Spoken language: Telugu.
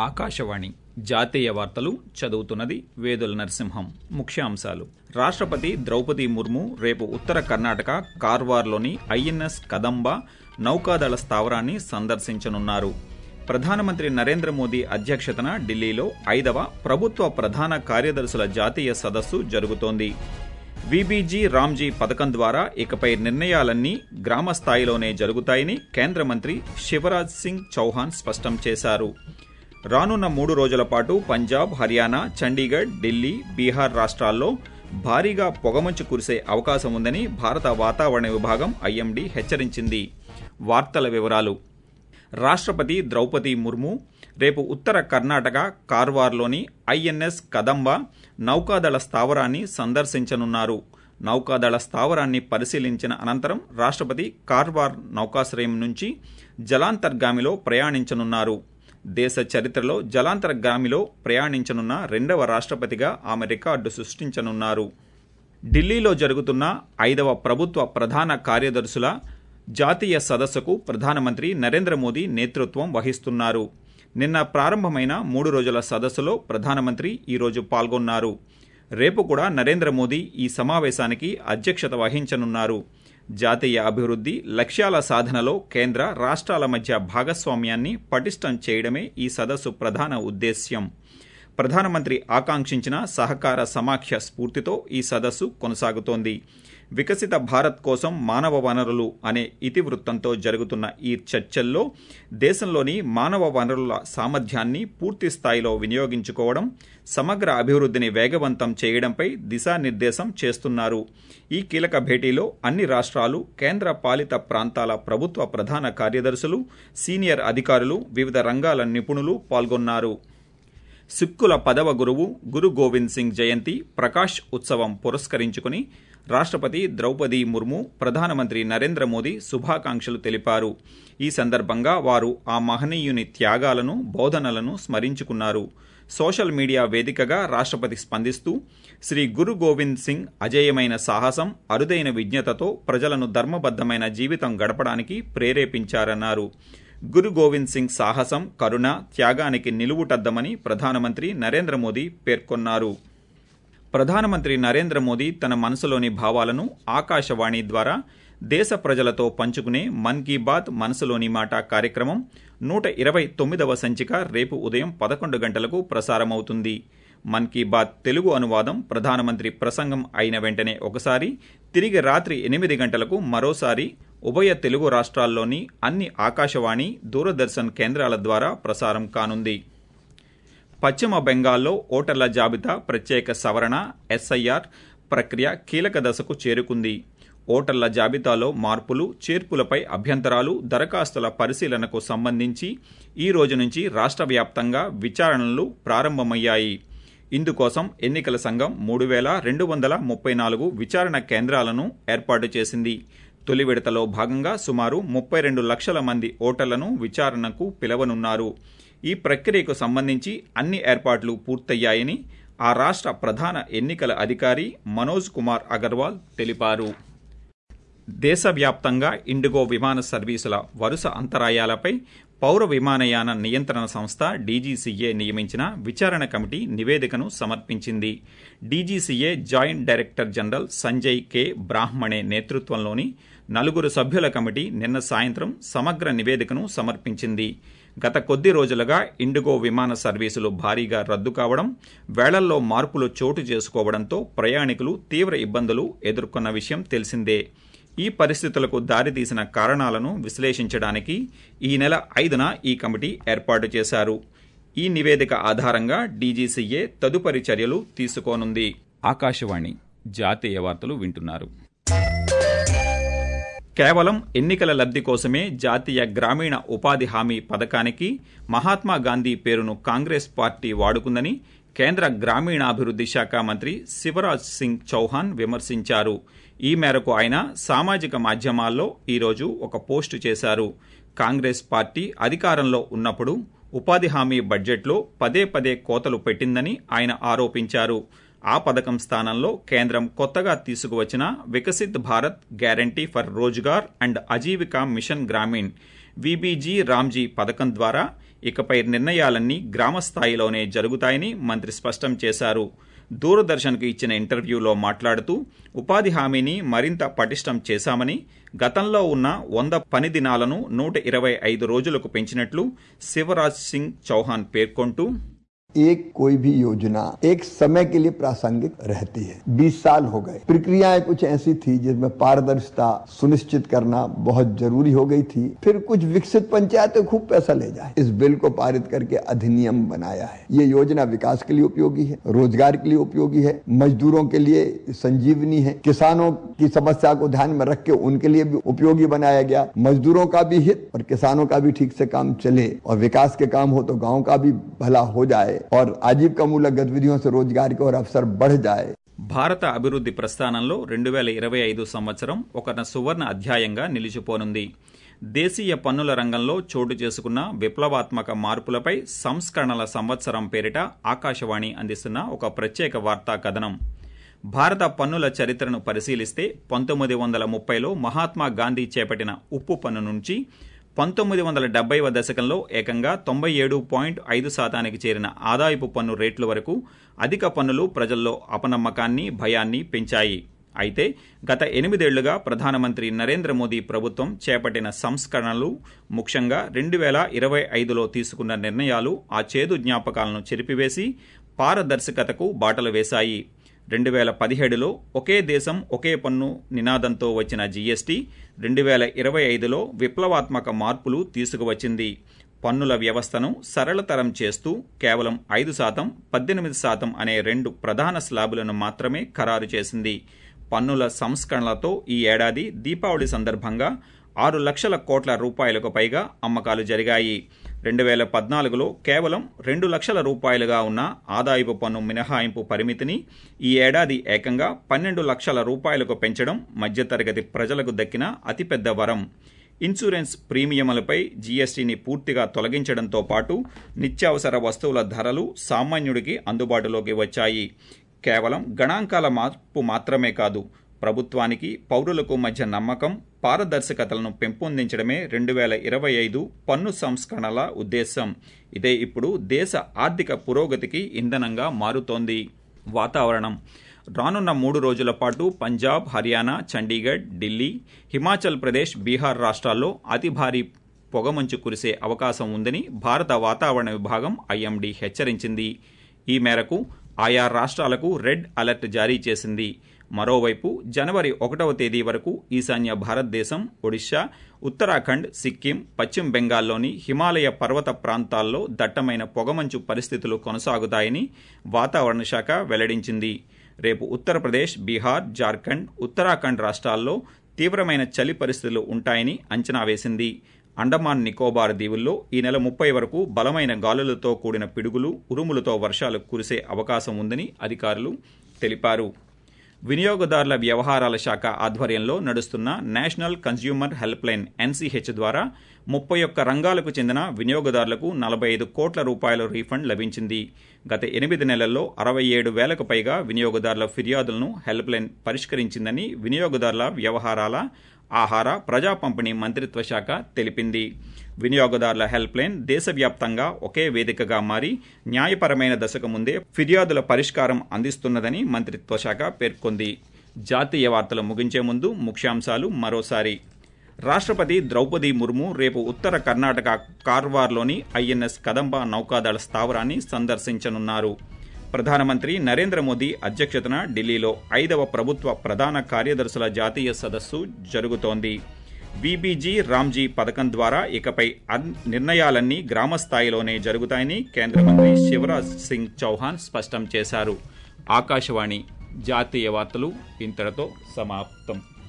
ఆకాశవాణి జాతీయ వార్తలు చదువుతున్నది వేదుల నరసింహం ముఖ్యాంశాలు రాష్ట్రపతి ద్రౌపది ముర్ము రేపు ఉత్తర కర్ణాటక కార్వార్లోని ఐఎన్ఎస్ కదంబ నౌకాదళ స్థావరాన్ని సందర్శించనున్నారు ప్రధానమంత్రి నరేంద్ర మోదీ అధ్యక్షతన ఢిల్లీలో ఐదవ ప్రభుత్వ ప్రధాన కార్యదర్శుల జాతీయ సదస్సు జరుగుతోంది విబీజీ రామ్జీ పథకం ద్వారా ఇకపై నిర్ణయాలన్నీ గ్రామ స్థాయిలోనే జరుగుతాయని కేంద్ర మంత్రి శివరాజ్ సింగ్ చౌహాన్ స్పష్టం చేశారు రానున్న మూడు రోజుల పాటు పంజాబ్ హర్యానా చండీగఢ్ ఢిల్లీ బీహార్ రాష్ట్రాల్లో భారీగా పొగమంచు కురిసే అవకాశం ఉందని భారత వాతావరణ విభాగం ఐఎండీ హెచ్చరించింది వార్తల వివరాలు రాష్ట్రపతి ద్రౌపది ముర్ము రేపు ఉత్తర కర్ణాటక కార్వార్లోని ఐఎన్ఎస్ కదంబ నౌకాదళ స్థావరాన్ని సందర్శించనున్నారు నౌకాదళ స్థావరాన్ని పరిశీలించిన అనంతరం రాష్ట్రపతి కార్వార్ నౌకాశ్రయం నుంచి జలాంతర్గామిలో ప్రయాణించనున్నారు దేశ చరిత్రలో జలాంతర్గామిలో ప్రయాణించనున్న రెండవ రాష్ట్రపతిగా ఆమె రికార్డు సృష్టించనున్నారు ఢిల్లీలో జరుగుతున్న ఐదవ ప్రభుత్వ ప్రధాన కార్యదర్శుల జాతీయ సదస్సుకు ప్రధానమంత్రి నరేంద్ర మోదీ నేతృత్వం వహిస్తున్నారు నిన్న ప్రారంభమైన మూడు రోజుల సదస్సులో ప్రధానమంత్రి ఈరోజు పాల్గొన్నారు రేపు కూడా నరేంద్ర మోదీ ఈ సమావేశానికి అధ్యక్షత వహించనున్నారు జాతీయ అభివృద్ధి లక్ష్యాల సాధనలో కేంద్ర రాష్ట్రాల మధ్య భాగస్వామ్యాన్ని పటిష్టం చేయడమే ఈ సదస్సు ప్రధాన ఉద్దేశ్యం ప్రధానమంత్రి ఆకాంక్షించిన సహకార సమాఖ్య స్ఫూర్తితో ఈ సదస్సు కొనసాగుతోంది వికసిత భారత్ కోసం మానవ వనరులు అనే ఇతివృత్తంతో జరుగుతున్న ఈ చర్చల్లో దేశంలోని మానవ వనరుల సామర్థ్యాన్ని పూర్తి స్థాయిలో వినియోగించుకోవడం సమగ్ర అభివృద్ధిని వేగవంతం చేయడంపై దిశానిర్దేశం చేస్తున్నారు ఈ కీలక భేటీలో అన్ని రాష్ట్రాలు కేంద్ర పాలిత ప్రాంతాల ప్రభుత్వ ప్రధాన కార్యదర్శులు సీనియర్ అధికారులు వివిధ రంగాల నిపుణులు పాల్గొన్నారు సిక్కుల పదవ గురువు గురు గోవింద్ సింగ్ జయంతి ప్రకాష్ ఉత్సవం పురస్కరించుకుని రాష్ట్రపతి ద్రౌపది ముర్ము ప్రధానమంత్రి నరేంద్ర మోదీ శుభాకాంక్షలు తెలిపారు ఈ సందర్భంగా వారు ఆ మహనీయుని త్యాగాలను బోధనలను స్మరించుకున్నారు సోషల్ మీడియా వేదికగా రాష్ట్రపతి స్పందిస్తూ శ్రీ గురు గోవింద్ సింగ్ అజేయమైన సాహసం అరుదైన విజ్ఞతతో ప్రజలను ధర్మబద్దమైన జీవితం గడపడానికి ప్రేరేపించారన్నారు గురు గోవింద్ సింగ్ సాహసం కరుణ త్యాగానికి నిలువుటద్దమని ప్రధానమంత్రి నరేంద్ర మోదీ పేర్కొన్నారు ప్రధానమంత్రి నరేంద్ర మోదీ తన మనసులోని భావాలను ఆకాశవాణి ద్వారా దేశ ప్రజలతో పంచుకునే మన్ కీ బాత్ మనసులోని మాట కార్యక్రమం నూట ఇరవై తొమ్మిదవ సంచిక రేపు ఉదయం పదకొండు గంటలకు ప్రసారమవుతుంది మన్ కీ బాత్ తెలుగు అనువాదం ప్రధానమంత్రి ప్రసంగం అయిన వెంటనే ఒకసారి తిరిగి రాత్రి ఎనిమిది గంటలకు మరోసారి ఉభయ తెలుగు రాష్ట్రాల్లోని అన్ని ఆకాశవాణి దూరదర్శన్ కేంద్రాల ద్వారా ప్రసారం కానుంది పశ్చిమ బెంగాల్లో ఓటర్ల జాబితా ప్రత్యేక సవరణ ఎస్ఐఆర్ ప్రక్రియ కీలక దశకు చేరుకుంది ఓటర్ల జాబితాలో మార్పులు చేర్పులపై అభ్యంతరాలు దరఖాస్తుల పరిశీలనకు సంబంధించి ఈ రోజు నుంచి రాష్ట్ర వ్యాప్తంగా విచారణలు ప్రారంభమయ్యాయి ఇందుకోసం ఎన్నికల సంఘం మూడు వేల రెండు వందల ముప్పై నాలుగు విచారణ కేంద్రాలను ఏర్పాటు చేసింది తొలి విడతలో భాగంగా సుమారు ముప్పై రెండు లక్షల మంది ఓటర్లను విచారణకు పిలవనున్నారు ఈ ప్రక్రియకు సంబంధించి అన్ని ఏర్పాట్లు పూర్తయ్యాయని ఆ రాష్ట్ర ప్రధాన ఎన్నికల అధికారి మనోజ్ కుమార్ అగర్వాల్ తెలిపారు దేశవ్యాప్తంగా ఇండిగో విమాన సర్వీసుల వరుస అంతరాయాలపై పౌర విమానయాన నియంత్రణ సంస్థ డీజీసీఏ నియమించిన విచారణ కమిటీ నివేదికను సమర్పించింది DGCA joint director general Sanjay K Brahmane నేతృత్వంలోని నలుగురు సభ్యుల కమిటీ నిన్న సాయంత్రం సమగ్ర నివేదికను సమర్పించింది గత కొద్ది రోజులుగా ఇండిగో విమాన సర్వీసులు భారీగా రద్దు కావడం వేళల్లో మార్పులు చోటు చేసుకోవడంతో ప్రయాణికులు తీవ్ర ఇబ్బందులు ఎదుర్కొన్న విషయం తెలిసిందే ఈ పరిస్థితులకు దారితీసిన కారణాలను విశ్లేషించడానికి ఈ నెల ఐదున ఈ కమిటీ ఏర్పాటు చేశారు ఈ నివేదిక ఆధారంగా డీజీసీఏ తదుపరి చర్యలు తీసుకోనుంది ఆకాశవాణి జాతీయ వార్తలు వింటున్నారు కేవలం ఎన్నికల లబ్ధి కోసమే జాతీయ గ్రామీణ ఉపాధి హామీ పథకానికి మహాత్మా గాంధీ పేరును కాంగ్రెస్ పార్టీ వాడుకుందని కేంద్ర గ్రామీణాభివృద్ధి శాఖ మంత్రి శివరాజ్ సింగ్ చౌహాన్ విమర్శించారు ఈ మేరకు ఆయన సామాజిక మాధ్యమాల్లో ఈరోజు ఒక పోస్టు చేశారు కాంగ్రెస్ పార్టీ అధికారంలో ఉన్నప్పుడు ఉపాధి హామీ బడ్జెట్లో పదే పదే కోతలు పెట్టిందని ఆయన ఆరోపించారు ఆ పథకం స్థానంలో కేంద్రం కొత్తగా తీసుకువచ్చిన Viksit Bharat guarantee for Rozgar and Ajeevika mission Grameen VBG Ramji పథకం ద్వారా ఇకపై నిర్ణయాలన్నీ గ్రామ స్థాయిలోనే జరుగుతాయని మంత్రి స్పష్టం చేశారు దూరదర్శన్కు ఇచ్చిన ఇంటర్వ్యూలో మాట్లాడుతూ ఉపాధి హామీని మరింత పటిష్టం చేశామని గతంలో ఉన్న వంద పని దినాలను నూట ఇరవై ఐదు రోజులకు పెంచినట్లు శివరాజ్ సింగ్ చౌహాన్ పేర్కొంటూ एक कोई भी योजना एक समय के लिए प्रासंगिक रहती है 20 साल हो गए प्रक्रियाएं कुछ ऐसी थी जिसमें पारदर्शिता सुनिश्चित करना बहुत जरूरी हो गई थी फिर कुछ विकसित पंचायतें खूब पैसा ले जाए इस बिल को पारित करके अधिनियम बनाया है ये योजना विकास के लिए उपयोगी है रोजगार के लिए उपयोगी है मजदूरों के लिए संजीवनी है किसानों की समस्या को ध्यान में रख के उनके लिए भी उपयोगी बनाया गया मजदूरों का भी हित और किसानों का भी ठीक से काम चले और विकास के काम हो तो गांव का भी भला हो जाए और आजीविका मूलक गतिविधियों से रोजगार के और अवसर बढ़ जाए భారత అభివృద్ధి ప్రస్థానంలో రెండు వేల ఇరవై ఐదు సంవత్సరం ఒక సువర్ణ అధ్యాయంగా నిలిచిపోనుంది దేశీయ పన్నుల రంగంలో చోటు చేసుకున్న విప్లవాత్మక మార్పులపై సంస్కరణల సంవత్సరం పేరిట ఆకాశవాణి అందిస్తున్న ఒక ప్రత్యేక వార్తా కథనం భారత పన్నుల చరిత్రను పరిశీలిస్తే పంతొమ్మిది వందల ముప్పైలో మహాత్మా గాంధీ చేపట్టిన ఉప్పు పన్ను నుంచి పంతొమ్మిది వందల డెబ్బైవ దశకంలో ఏకంగా తొంభై ఏడు పాయింట్ ఐదు శాతానికి చేరిన ఆదాయపు పన్ను రేట్ల వరకు అధిక పన్నులు ప్రజల్లో అపనమ్మకాన్ని భయాన్ని పెంచాయి అయితే గత ఎనిమిదేళ్లుగా ప్రధానమంత్రి నరేంద్ర మోదీ ప్రభుత్వం చేపట్టిన సంస్కరణలు ముఖ్యంగా రెండు వేల ఇరవై ఐదులో తీసుకున్న నిర్ణయాలు ఆ చేదు జ్ఞాపకాలను చెరిపివేసి పారదర్శకతకు బాటలు వేశాయి రెండు వేల పదిహేడులో ఒకే దేశం ఒకే పన్ను నినాదంతో వచ్చిన జీఎస్టీ రెండు వేల ఇరవై ఐదులో విప్లవాత్మక మార్పులు తీసుకువచ్చింది పన్నుల వ్యవస్థను సరళతరం చేస్తూ కేవలం ఐదు శాతం పద్దెనిమిది శాతం అనే రెండు ప్రధాన స్లాబులను మాత్రమే ఖరారు చేసింది పన్నుల సంస్కరణలతో ఈ ఏడాది దీపావళి సందర్భంగా ఆరు లక్షల కోట్ల రూపాయలకు పైగా అమ్మకాలు జరిగాయి రెండు వేల పద్నాలుగులో కేవలం రెండు లక్షల రూపాయలుగా ఉన్న ఆదాయపు పన్ను మినహాయింపు పరిమితిని ఈ ఏడాది ఏకంగా పన్నెండు లక్షల రూపాయలకు పెంచడం మధ్యతరగతి ప్రజలకు దక్కిన అతిపెద్ద వరం ఇన్సూరెన్స్ ప్రీమియములపై జీఎస్టీని పూర్తిగా తొలగించడంతో పాటు నిత్యావసర వస్తువుల ధరలు సామాన్యుడికి అందుబాటులోకి వచ్చాయి కేవలం గణాంకాల మార్పు మాత్రమే కాదు ప్రభుత్వానికి పౌరులకు మధ్య నమ్మకం పారదర్శకతలను పెంపొందించడమే రెండు వేల ఇరవై ఐదు పన్ను సంస్కరణల ఉద్దేశం ఇదే ఇప్పుడు దేశ ఆర్థిక పురోగతికి ఇంధనంగా మారుతోంది వాతావరణం రానున్న మూడు రోజుల పాటు పంజాబ్ హర్యానా చండీగఢ్ ఢిల్లీ హిమాచల్ ప్రదేశ్ బీహార్ రాష్ట్రాల్లో అతి భారీ పొగమంచు కురిసే అవకాశం ఉందని భారత వాతావరణ విభాగం ఐఎండీ హెచ్చరించింది ఈ మేరకు ఆయా రాష్ట్రాలకు రెడ్ అలర్ట్ జారీ చేసింది మరోవైపు జనవరి ఒకటవ తేదీ వరకు ఈశాన్య భారతదేశం ఒడిశా ఉత్తరాఖండ్ సిక్కిం పశ్చిమ బెంగాల్లోని హిమాలయ పర్వత ప్రాంతాల్లో దట్టమైన పొగమంచు పరిస్థితులు కొనసాగుతాయని వాతావరణ శాఖ వెల్లడించింది రేపు ఉత్తరప్రదేశ్ బీహార్ జార్ఖండ్ ఉత్తరాఖండ్ రాష్ట్రాల్లో తీవ్రమైన చలి పరిస్థితులు ఉంటాయని అంచనా వేసింది అండమాన్ నికోబార్ దీవుల్లో ఈ నెల ముప్పై వరకు బలమైన గాలులతో కూడిన పిడుగులు ఉరుములతో వర్షాలు కురిసే అవకాశం ఉందని అధికారులు తెలిపారు వినియోగదారుల వ్యవహారాల శాఖ ఆధ్వర్యంలో నడుస్తున్న national consumer helpline NCH ద్వారా ముప్పై ఒక్క రంగాలకు చెందిన వినియోగదారులకు నలభై ఐదు కోట్ల రూపాయల రీఫండ్ లభించింది గత ఎనిమిది నెలల్లో అరవై ఏడు వేలకు పైగా వినియోగదారుల ఫిర్యాదులను హెల్ప్ లైన్ పరిష్కరించిందని వినియోగదారుల వ్యవహారాల ఆహార ప్రజా పంపిణీ మంత్రిత్వ శాఖ తెలిపింది వినియోగదారుల హెల్ప్ లైన్ దేశవ్యాప్తంగా ఒకే వేదికగా మారి న్యాయపరమైన దశకు ముందే ఫిర్యాదుల పరిష్కారం అందిస్తున్నదని మంత్రిత్వ శాఖ పేర్కొంది జాతీయ వార్తలు ముగించే ముందు ముఖ్యాంశాలు మరోసారి రాష్ట్రపతి ద్రౌపది ముర్ము రేపు ఉత్తర కర్ణాటక కార్వార్లోని ఐఎన్ఎస్ కదంబ నౌకాదళ స్థావరాన్ని సందర్శించనున్నారు ప్రధానమంత్రి నరేంద్ర మోదీ అధ్యక్షతన ఢిల్లీలో ఐదవ ప్రభుత్వ ప్రధాన కార్యదర్శుల జాతీయ సదస్సు జరుగుతోంది బీబీజీ రామ్జీ పథకం ద్వారా ఇకపై నిర్ణయాలన్నీ గ్రామ స్థాయిలోనే జరుగుతాయని కేంద్ర మంత్రి శివరాజ్ సింగ్ చౌహాన్ స్పష్టం చేశారు ఆకాశవాణి జాతీయ వార్తలు ఇంతటితో సమాప్తం